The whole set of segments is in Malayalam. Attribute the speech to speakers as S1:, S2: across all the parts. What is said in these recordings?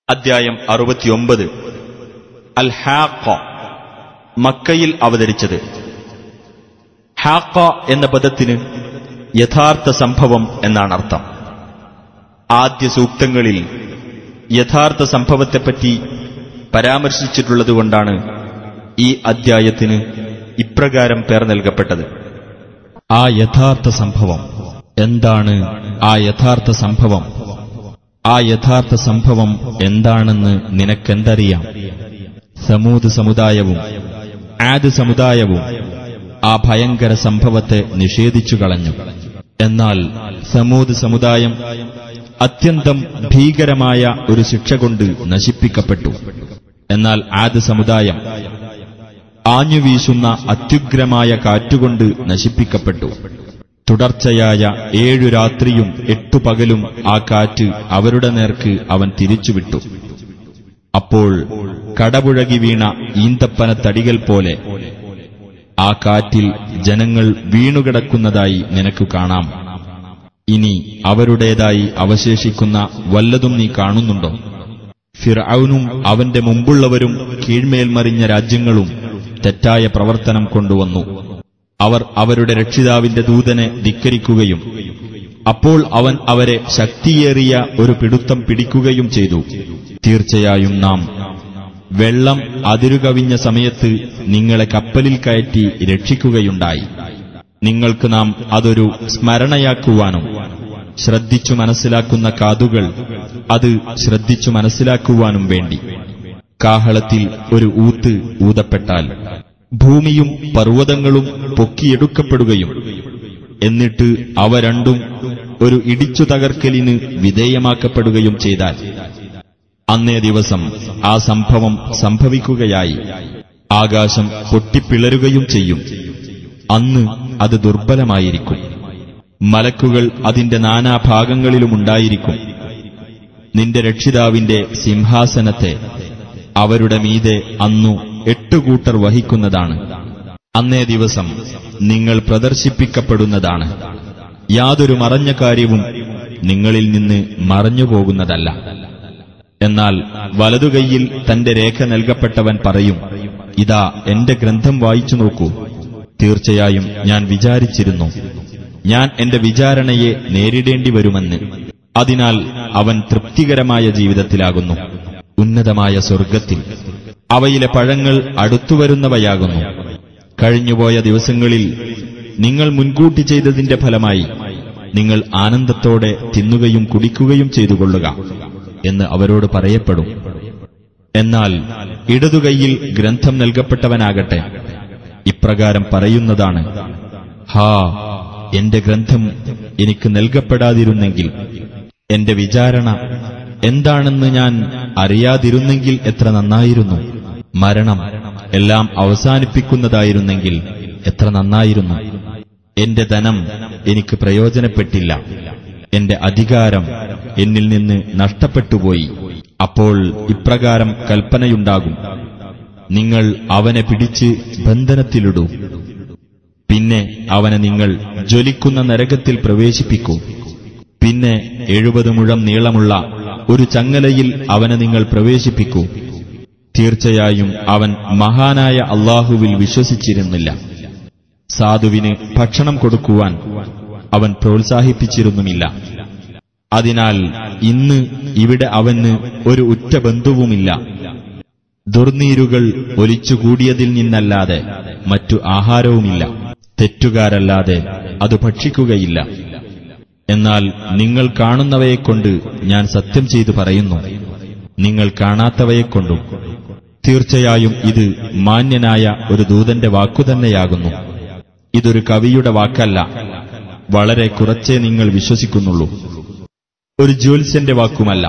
S1: അദ്ധ്യായം അറുപത്തിയൊമ്പത് അൽ ഹാഖ മക്കയിൽ അവതരിച്ചത് ഹാഖ എന്ന പദത്തിന് യഥാർത്ഥ സംഭവം എന്നാണ് അർത്ഥം ആദ്യ സൂക്തങ്ങളിൽ യഥാർത്ഥ സംഭവത്തെപ്പറ്റി പരാമർശിച്ചിട്ടുള്ളതുകൊണ്ടാണ് ഈ അദ്ധ്യായത്തിന് ഇപ്രകാരം പേർ നൽകപ്പെട്ടത് ആ യഥാർത്ഥ സംഭവം എന്താണ് ആ യഥാർത്ഥ സംഭവം ആ യഥാർത്ഥ സംഭവം എന്താണെന്ന് നിനക്കെന്തറിയാം സമൂത് സമുദായവും ആദ് സമുദായവും ആ ഭയങ്കര സംഭവത്തെ നിഷേധിച്ചു കളഞ്ഞു എന്നാൽ സമൂത് സമുദായം അത്യന്തം ഭീകരമായ ഒരു ശിക്ഷ കൊണ്ട് നശിപ്പിക്കപ്പെട്ടു എന്നാൽ ആദ് സമുദായം ആഞ്ഞുവീശുന്ന അത്യുഗ്രമായ കാറ്റുകൊണ്ട് നശിപ്പിക്കപ്പെട്ടു തുടർച്ചയായ ഏഴു രാത്രിയും എട്ടു പകലും ആ കാറ്റ് അവരുടെ നേർക്ക് അവൻ തിരിച്ചുവിട്ടു അപ്പോൾ കടപുഴകി വീണ ഈന്തപ്പനത്തടികൾ പോലെ ആ കാറ്റിൽ ജനങ്ങൾ വീണുകിടക്കുന്നതായി നിനക്ക് കാണാം ഇനി അവരുടേതായി അവശേഷിക്കുന്ന വല്ലതും നീ കാണുന്നുണ്ടോ ഫിർഔനും അവന്റെ മുമ്പുള്ളവരും കീഴ്മേൽ മറിഞ്ഞ രാജ്യങ്ങളും തെറ്റായ പ്രവർത്തനം കൊണ്ടുവന്നു അവർ അവരുടെ രക്ഷിതാവിന്റെ ദൂതനെ ധിക്കരിക്കുകയും അപ്പോൾ അവൻ അവരെ ശക്തിയേറിയ ഒരു പിടുത്തം പിടിക്കുകയും ചെയ്തു തീർച്ചയായും നാം വെള്ളം അതിരുകവിഞ്ഞ സമയത്ത് നിങ്ങളെ കപ്പലിൽ കയറ്റി രക്ഷിക്കുകയുണ്ടായി നിങ്ങൾക്ക് നാം അതൊരു സ്മരണയാക്കുവാനും ശ്രദ്ധിച്ചു മനസ്സിലാക്കുന്ന കാതുകൾ അത് ശ്രദ്ധിച്ചു മനസ്സിലാക്കുവാനും വേണ്ടി കാഹളത്തിൽ ഒരു ഊത്ത് ഊതപ്പെട്ടാൽ ഭൂമിയും പർവ്വതങ്ങളും പൊക്കിയെടുക്കപ്പെടുകയും എന്നിട്ട് അവ രണ്ടും ഒരു ഇടിച്ചു തകർക്കലിന് വിധേയമാക്കപ്പെടുകയും ചെയ്താൽ അന്നേ ദിവസം ആ സംഭവം സംഭവിക്കുകയായി ആകാശം പൊട്ടിപ്പിളരുകയും ചെയ്യും അന്ന് അത് ദുർബലമായിരിക്കും മലക്കുകൾ അതിന്റെ നാനാഭാഗങ്ങളിലുമുണ്ടായിരിക്കും നിന്റെ രക്ഷിതാവിന്റെ സിംഹാസനത്തെ അവരുടെ മീതെ അന്നു എട്ടുകൂട്ടർ വഹിക്കുന്നതാണ് അന്നേ ദിവസം നിങ്ങൾ പ്രദർശിപ്പിക്കപ്പെടുന്നതാണ് യാതൊരു മറഞ്ഞ കാര്യവും നിങ്ങളിൽ നിന്ന് മറഞ്ഞുപോകുന്നതല്ല എന്നാൽ വലതുകൈയിൽ തന്റെ രേഖ നൽകപ്പെട്ടവൻ പറയും ഇതാ എന്റെ ഗ്രന്ഥം വായിച്ചു നോക്കൂ തീർച്ചയായും ഞാൻ വിചാരിച്ചിരുന്നു ഞാൻ എന്റെ വിചാരണയെ നേരിടേണ്ടി വരുമെന്ന് അതിനാൽ അവൻ തൃപ്തികരമായ ജീവിതത്തിലാകുന്നു ഉന്നതമായ സ്വർഗത്തിൽ അവയിലെ പഴങ്ങൾ അടുത്തുവരുന്നവയാകുന്നു കഴിഞ്ഞുപോയ ദിവസങ്ങളിൽ നിങ്ങൾ മുൻകൂട്ടി ചെയ്തതിന്റെ ഫലമായി നിങ്ങൾ ആനന്ദത്തോടെ തിന്നുകയും കുടിക്കുകയും ചെയ്തുകൊള്ളുക എന്ന് അവരോട് പറയപ്പെടും എന്നാൽ ഇടതുകൈയിൽ ഗ്രന്ഥം നൽകപ്പെട്ടവനാകട്ടെ ഇപ്രകാരം പറയുന്നതാണ് ഹാ എന്റെ ഗ്രന്ഥം എനിക്ക് നൽകപ്പെടാതിരുന്നെങ്കിൽ എന്റെ വിചാരണ എന്താണെന്ന് ഞാൻ അറിയാതിരുന്നെങ്കിൽ എത്ര നന്നായിരുന്നു മരണം എല്ലാം അവസാനിപ്പിക്കുന്നതായിരുന്നെങ്കിൽ എത്ര നന്നായിരുന്നു എന്റെ ധനം എനിക്ക് പ്രയോജനപ്പെട്ടില്ല എന്റെ അധികാരം എന്നിൽ നിന്ന് നഷ്ടപ്പെട്ടുപോയി അപ്പോൾ ഇപ്രകാരം കൽപ്പനയുണ്ടാകും നിങ്ങൾ അവനെ പിടിച്ച് ബന്ധനത്തിലിടൂ പിന്നെ അവനെ നിങ്ങൾ ജ്വലിക്കുന്ന നരകത്തിൽ പ്രവേശിപ്പിക്കൂ പിന്നെ എഴുപത് മുഴം നീളമുള്ള ഒരു ചങ്ങലയിൽ അവനെ നിങ്ങൾ പ്രവേശിപ്പിക്കൂ തീർച്ചയായും അവൻ മഹാനായ അള്ളാഹുവിൽ വിശ്വസിച്ചിരുന്നില്ല സാധുവിന് ഭക്ഷണം കൊടുക്കുവാൻ അവൻ പ്രോത്സാഹിപ്പിച്ചിരുന്നുമില്ല അതിനാൽ ഇന്ന് ഇവിടെ അവന് ഒരു ഉറ്റ ബന്ധുവുമില്ല ദുർനീരുകൾ ഒലിച്ചുകൂടിയതിൽ നിന്നല്ലാതെ മറ്റു ആഹാരവുമില്ല തെറ്റുകാരല്ലാതെ അത് ഭക്ഷിക്കുകയില്ല എന്നാൽ നിങ്ങൾ കാണുന്നവയെക്കൊണ്ട് ഞാൻ സത്യം ചെയ്തു പറയുന്നു നിങ്ങൾ കാണാത്തവയെക്കൊണ്ടും തീർച്ചയായും ഇത് മാന്യനായ ഒരു ദൂതന്റെ വാക്കുതന്നെയാകുന്നു ഇതൊരു കവിയുടെ വാക്കല്ല വളരെ കുറച്ചേ നിങ്ങൾ വിശ്വസിക്കുന്നുള്ളൂ ഒരു ജ്യോത്സ്യന്റെ വാക്കുമല്ല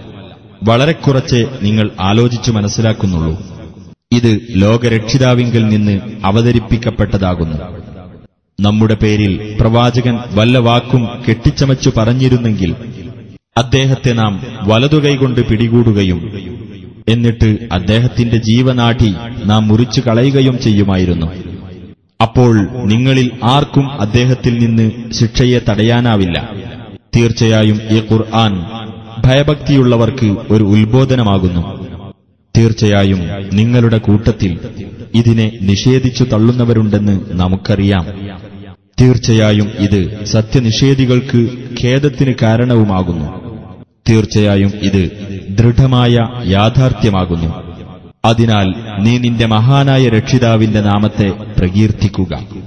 S1: വളരെ കുറച്ചേ നിങ്ങൾ ആലോചിച്ചു മനസ്സിലാക്കുന്നുള്ളൂ ഇത് ലോകരക്ഷിതാവിങ്കിൽ നിന്ന് അവതരിപ്പിക്കപ്പെട്ടതാകുന്നു നമ്മുടെ പേരിൽ പ്രവാചകൻ വല്ല വാക്കും കെട്ടിച്ചമച്ചു പറഞ്ഞിരുന്നെങ്കിൽ അദ്ദേഹത്തെ നാം വലതുകൈകൊണ്ട് പിടികൂടുകയും എന്നിട്ട് അദ്ദേഹത്തിന്റെ ജീവനാഠി നാം മുറിച്ചു കളയുകയും ചെയ്യുമായിരുന്നു അപ്പോൾ നിങ്ങളിൽ ആർക്കും അദ്ദേഹത്തിൽ നിന്ന് ശിക്ഷയെ തടയാനാവില്ല തീർച്ചയായും ഈ ഖുർആൻ ഭയഭക്തിയുള്ളവർക്ക് ഒരു ഉത്ബോധനമാകുന്നു തീർച്ചയായും നിങ്ങളുടെ കൂട്ടത്തിൽ ഇതിനെ നിഷേധിച്ചു തള്ളുന്നവരുണ്ടെന്ന് നമുക്കറിയാം തീർച്ചയായും ഇത് സത്യനിഷേധികൾക്ക് ഖേദത്തിന് കാരണവുമാകുന്നു തീർച്ചയായും ഇത് ദൃഢമായ യാഥാർത്ഥ്യമാകുന്നു അതിനാൽ നീ നിന്റെ മഹാനായ രക്ഷിതാവിന്റെ നാമത്തെ പ്രകീർത്തിക്കുക